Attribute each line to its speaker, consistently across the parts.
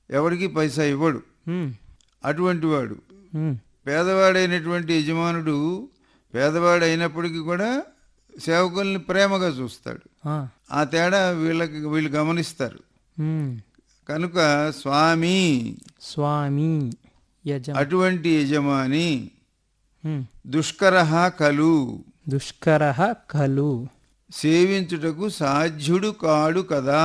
Speaker 1: ఎవరికి పైసా ఇవ్వడు
Speaker 2: ఉమ్,
Speaker 1: అటువంటి వాడు
Speaker 2: ఉమ్,
Speaker 1: పేదవాడైనటువంటి యజమానుడు పేదవాడు అయినప్పటికీ కూడా సేవకుల్ని ప్రేమగా చూస్తాడు
Speaker 2: ఆ,
Speaker 1: ఆ తేడా వీళ్ళకి వీళ్ళు గమనిస్తారు
Speaker 2: ఉమ్.
Speaker 1: కనుక స్వామి
Speaker 2: స్వామి యజ
Speaker 1: అటువంటి యజమాని
Speaker 2: ఉమ్.
Speaker 1: దుష్కర కలు
Speaker 2: దుష్కర ఖలు
Speaker 1: సేవించుటకు సాధ్యుడు కాడు కదా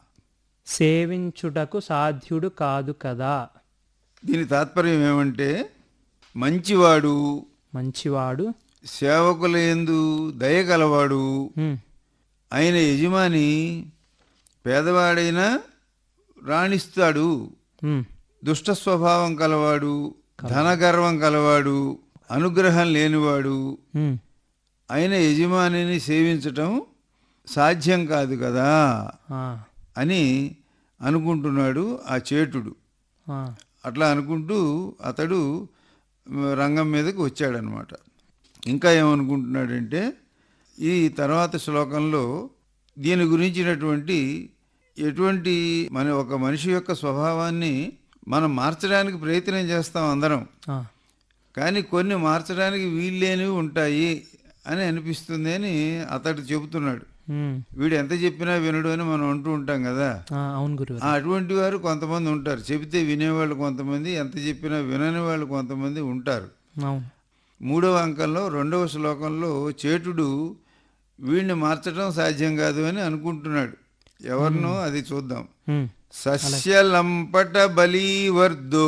Speaker 2: సేవించుటకు సాధ్యుడు కాదు కదా
Speaker 1: దీని తాత్పర్యం ఏమంటే మంచివాడు
Speaker 2: మంచివాడు
Speaker 1: సేవకుల యందు దయగలవాడు
Speaker 2: ఉమ్,
Speaker 1: ఆయన యజమాని పేదవాడైనా రాణిస్తాడు
Speaker 2: ఉమ్,
Speaker 1: దుష్ట స్వభావం కలవాడు ధనగర్వం కలవాడు అనుగ్రహం లేనివాడు
Speaker 2: ఉమ్,
Speaker 1: ఆయన యజమానిని సేవించటం సాధ్యం కాదు కదా
Speaker 2: ఆ,
Speaker 1: అని అనుకుంటున్నాడు ఆ చేటుడు
Speaker 2: ఆ,
Speaker 1: అట్లా అనుకుంటూ అతడు రంగం మీదకి వచ్చాడనమాట ఇంకా ఏమనుకుంటున్నాడంటే ఈ తర్వాత శ్లోకంలో దీని గురించినటువంటి ఎటువంటి మన ఒక మనిషి యొక్క స్వభావాన్ని మనం మార్చడానికి ప్రయత్నం చేస్తాం అందరం
Speaker 2: ఆ,
Speaker 1: కానీ కొన్ని మార్చడానికి వీల్లేనివి ఉంటాయి అని అనిపిస్తుంది అని అతడు చెబుతున్నాడు
Speaker 2: ఉమ్,
Speaker 1: వీడు ఎంత చెప్పినా వినడు అని మనం అంటూ ఉంటాం కదా
Speaker 2: ఆ, అవును గురువు
Speaker 1: ఆ అటువంటి వారు కొంతమంది ఉంటారు చెబితే వినేవాళ్ళు కొంతమంది ఎంత చెప్పినా వినని వాళ్ళు కొంతమంది ఉంటారు
Speaker 2: అవును
Speaker 1: మూడవ అంకంలో రెండవ శ్లోకంలో చేటుడు వీడిని మార్చడం సాధ్యం కాదు అని అనుకుంటున్నాడు ఎవరినో అది చూద్దాం
Speaker 2: ఉమ్.
Speaker 1: సస్యలంపట బలీవర్దో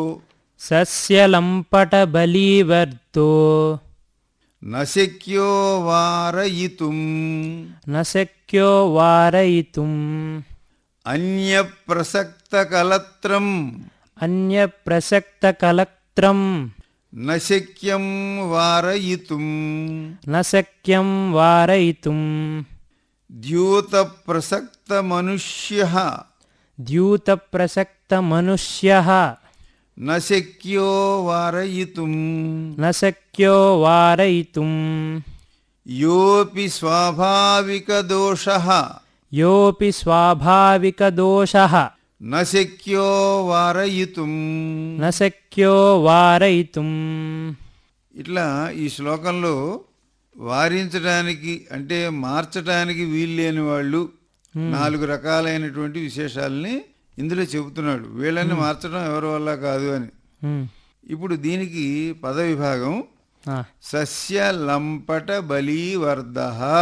Speaker 2: సస్యలంపట బలీవర్తో
Speaker 1: నశక్యో వారయితుం
Speaker 2: నశక్యో వారయితుం
Speaker 1: అన్యప్రసక్త కలత్రం
Speaker 2: అన్యప్రసక్తకలక్త్రం
Speaker 1: నశక్యం వారయితుం
Speaker 2: నశక్యం వారయితుం
Speaker 1: ద్యూత ప్రసక్త మనుష్య
Speaker 2: ద్యూతప్రసక్తమనుష్యः
Speaker 1: నశక్యో వారయితుం
Speaker 2: न शक्यो वारयितुं
Speaker 1: యోపి స్వాభావిక దోష
Speaker 2: योऽपि स्वाभाविकदोषः
Speaker 1: నశక్యో వారయితుం
Speaker 2: न शक्यो వారయితుం
Speaker 1: ఇట్లా ఈ శ్లోకంలో వారించడానికి అంటే మార్చడానికి వీల్లేని వాళ్ళు నాలుగు రకాలైనటువంటి విశేషాలని ఇందులో చెబుతున్నాడు వీళ్ళని మార్చడం ఎవరి వల్ల కాదు అని
Speaker 2: ఉమ్,
Speaker 1: ఇప్పుడు దీనికి పద విభాగం
Speaker 2: ఆ,
Speaker 1: సస్య లంపట బలీవర్ధ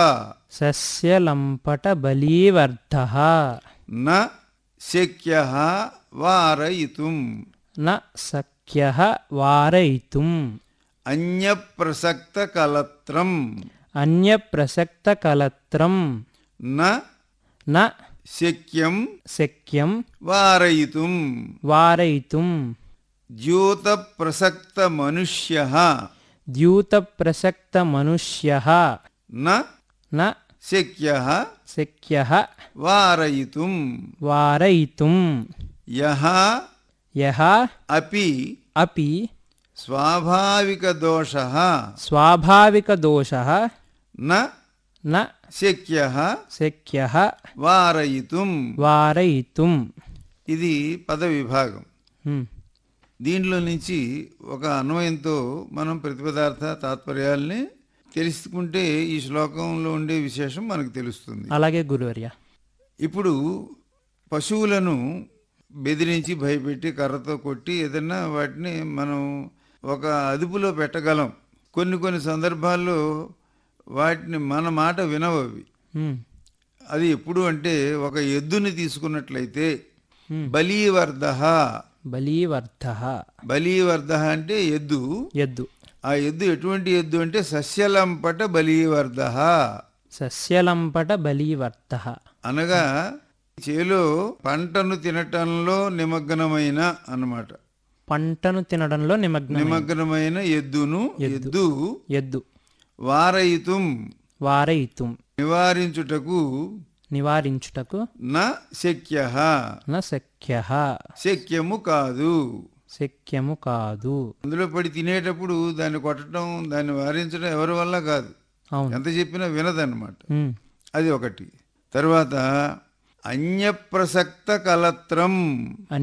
Speaker 2: సస్యలంపటబలీవర్ధः
Speaker 1: న శక్య వారయితుం
Speaker 2: न शक्यः వారయితుం
Speaker 1: అన్యప్రసక్త కలత్రం
Speaker 2: అన్యప్రసక్తకలత్రం
Speaker 1: న
Speaker 2: न
Speaker 1: శక్యం
Speaker 2: శక్యం
Speaker 1: వారయితుం
Speaker 2: వారయితుం
Speaker 1: ద్యూత ప్రసక్త మనుష్య
Speaker 2: ద్యూతప్రసక్తమనుష్యः
Speaker 1: న
Speaker 2: न
Speaker 1: శక్య
Speaker 2: శక్యः
Speaker 1: వారయితుం
Speaker 2: వారయితుం
Speaker 1: యహ
Speaker 2: యः
Speaker 1: అపి
Speaker 2: अपि
Speaker 1: స్వాభావిక దోష
Speaker 2: స్వాభావికదోషः
Speaker 1: న
Speaker 2: न
Speaker 1: శక్య
Speaker 2: శక్యः
Speaker 1: వారయితుం
Speaker 2: వారయితుం
Speaker 1: ఇది పద విభాగం
Speaker 2: హ్మ్.
Speaker 1: దీనిలో నుంచి ఒక అన్వయంతో మనం ప్రతిపదార్థ తాత్పర్యాల్ని తెలుసుకుంటే ఈ శ్లోకంలో ఉండే విశేషం మనకు తెలుస్తుంది
Speaker 2: అలాగే గురువర్య
Speaker 1: ఇప్పుడు పశువులను బెదిరించి భయపెట్టి కర్రతో కొట్టి ఏదన్నా వాటిని మనం ఒక అదుపులో పెట్టగలం కొన్ని కొన్ని సందర్భాల్లో వాటిని మన మాట వినవు అవి
Speaker 2: హ్మ్.
Speaker 1: అది ఎప్పుడు అంటే ఒక ఎద్దుని తీసుకున్నట్లయితే బలీవర్ధ
Speaker 2: బలీవర్ధः
Speaker 1: బలీవర్ధ అంటే ఎద్దు
Speaker 2: ఎద్దు
Speaker 1: ఆ ఎద్దు ఎటువంటి ఎద్దు అంటే సస్యలంపట బలీవర్ధ
Speaker 2: సస్యలంపట బలీవర్ధः
Speaker 1: అనగా చేలో పంటను తినటంలో నిమగ్నమైన అన్నమాట
Speaker 2: పంటను తినడంలో నిమగ్నం
Speaker 1: నిమగ్నమైన ఎద్దును ఎద్దు
Speaker 2: ఎద్దు
Speaker 1: వారయితుం
Speaker 2: వారయితుం
Speaker 1: నివారించుటకు
Speaker 2: నివారించుటకు
Speaker 1: న శక్య
Speaker 2: న శక్యః
Speaker 1: శక్యము కాదు
Speaker 2: శక్యము కాదు
Speaker 1: అందులో పడి తినేటప్పుడు దాన్ని కొట్టడం దాన్ని వారించడం ఎవరి వల్ల కాదు
Speaker 2: అవును
Speaker 1: ఎంత చెప్పినా వినదన్నమాట
Speaker 2: ఉమ్.
Speaker 1: అది ఒకటి తర్వాత అన్యప్రసక్త కలత్రం